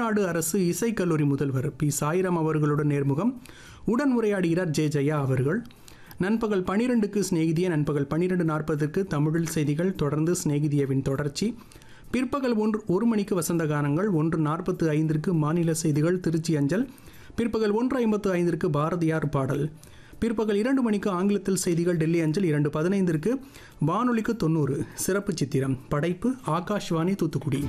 தமிழ்நாடு அரசு இசைக்கல்லூரி முதல்வர் பி சாயிராம் அவர்களுடன் நேர்முகம் உடன் உரையாடுகிறார் ஜே ஜெயா அவர்கள் நண்பகல் பனிரெண்டுக்கு சிநேகிதிய நண்பகல் பன்னிரெண்டு நாற்பதுக்கு தமிழில் செய்திகள் தொடர்ந்து சிநேகிதியவின் தொடர்ச்சி பிற்பகல் ஒன்று ஒரு மணிக்கு வசந்த கானங்கள் ஒன்று நாற்பத்து ஐந்திற்கு மாநில செய்திகள் திருச்சி அஞ்சல் பிற்பகல் ஒன்று ஐம்பத்து ஐந்திற்கு பாரதியார் பாடல் பிற்பகல் இரண்டு மணிக்கு ஆங்கிலத்தில் செய்திகள் டெல்லி அஞ்சல் இரண்டு பதினைந்திற்கு வானொலிக்கு தொண்ணூறு சிறப்பு சித்திரம் படைப்பு ஆகாஷ்வாணி தூத்துக்குடி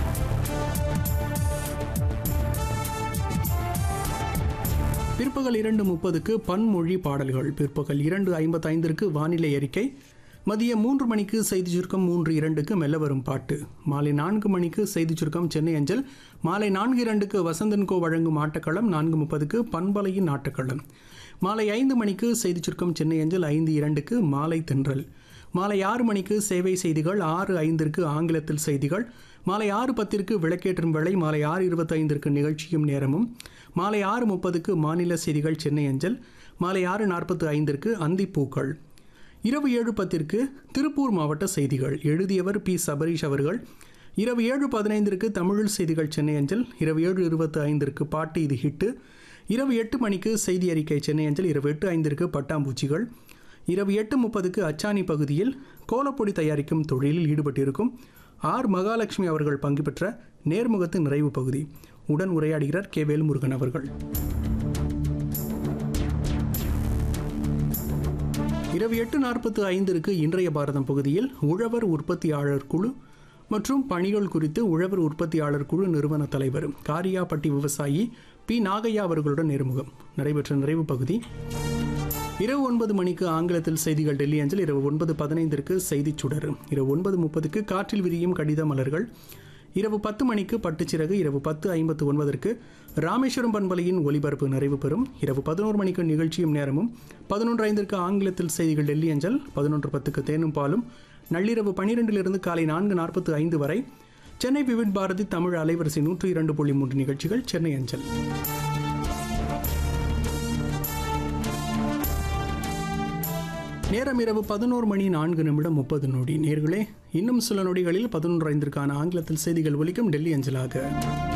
பிற்பகல் இரண்டு முப்பதுக்கு பன்மொழி பாடல்கள் பிற்பகல் இரண்டு ஐம்பத்தைந்திற்கு வானிலை அறிக்கை மதியம் மூன்று மணிக்கு செய்தி சுருக்கம் மூன்று இரண்டுக்கு மெல்ல வரும் பாட்டு மாலை நான்கு மணிக்கு செய்தி சுருக்கம் சென்னை அஞ்சல் மாலை நான்கு இரண்டுக்கு வசந்தன்கோ வழங்கும் ஆட்டக்களம் நான்கு முப்பதுக்கு பண்பலையின் ஆட்டக்களம் மாலை ஐந்து மணிக்கு செய்தி சுருக்கம் சென்னை அஞ்சல் ஐந்து இரண்டுக்கு மாலை தென்றல் மாலை ஆறு மணிக்கு சேவை செய்திகள் ஆறு ஐந்திற்கு ஆங்கிலத்தில் செய்திகள் மாலை ஆறு பத்திற்கு விளக்கேற்றும் வேளை மாலை ஆறு இருபத்தைந்திற்கு நிகழ்ச்சியும் நேரமும் மாலை ஆறு முப்பதுக்கு மாநில செய்திகள் சென்னை அஞ்சல் மாலை ஆறு நாற்பத்து ஐந்திற்கு அந்திப்பூக்கள் இரவு ஏழு பத்திற்கு திருப்பூர் மாவட்ட செய்திகள் எழுதியவர் பி சபரீஷ் அவர்கள் இரவு ஏழு பதினைந்திற்கு தமிழில் செய்திகள் சென்னை அஞ்சல் இரவு ஏழு இருபத்து ஐந்திற்கு பாட்டு இது ஹிட்டு இரவு எட்டு மணிக்கு செய்தி அறிக்கை சென்னை அஞ்சல் இரவு எட்டு ஐந்திற்கு பட்டாம்பூச்சிகள் இரவு எட்டு முப்பதுக்கு அச்சானி பகுதியில் கோலப்பொடி தயாரிக்கும் தொழிலில் ஈடுபட்டிருக்கும் ஆர் மகாலட்சுமி அவர்கள் பங்கு பெற்ற நேர்முகத்து நிறைவு பகுதி உடன் உரையாடுகிறார் கே வேல்முருகன் அவர்கள் இரவு எட்டு நாற்பத்து ஐந்திற்கு இன்றைய பாரதம் பகுதியில் உழவர் உற்பத்தியாளர் குழு மற்றும் பணிகள் குறித்து உழவர் உற்பத்தியாளர் குழு நிறுவன தலைவர் காரியாப்பட்டி விவசாயி பி நாகையா அவர்களுடன் நேர்முகம் நடைபெற்ற நிறைவு பகுதி இரவு ஒன்பது மணிக்கு ஆங்கிலத்தில் செய்திகள் டெல்லி அஞ்சல் இரவு ஒன்பது பதினைந்திற்கு செய்திச் சுடர் இரவு ஒன்பது முப்பதுக்கு காற்றில் விரியும் கடித மலர்கள் இரவு பத்து மணிக்கு பட்டுச்சிறகு இரவு பத்து ஐம்பத்து ஒன்பதற்கு ராமேஸ்வரம் பண்பலையின் ஒலிபரப்பு நிறைவு பெறும் இரவு பதினோரு மணிக்கு நிகழ்ச்சியும் நேரமும் பதினொன்று ஐந்திற்கு ஆங்கிலத்தில் செய்திகள் டெல்லி அஞ்சல் பதினொன்று பத்துக்கு தேனும் பாலும் நள்ளிரவு பன்னிரெண்டிலிருந்து காலை நான்கு நாற்பத்து ஐந்து வரை சென்னை விவிட் பாரதி தமிழ் அலைவரிசை நூற்றி இரண்டு புள்ளி மூன்று நிகழ்ச்சிகள் சென்னை அஞ்சல் நேரம் இரவு பதினோரு மணி நான்கு நிமிடம் முப்பது நொடி நேர்களே இன்னும் சில நொடிகளில் பதினொன்று ஐந்திற்கான ஆங்கிலத்தில் செய்திகள் ஒலிக்கும் டெல்லி அஞ்சலாக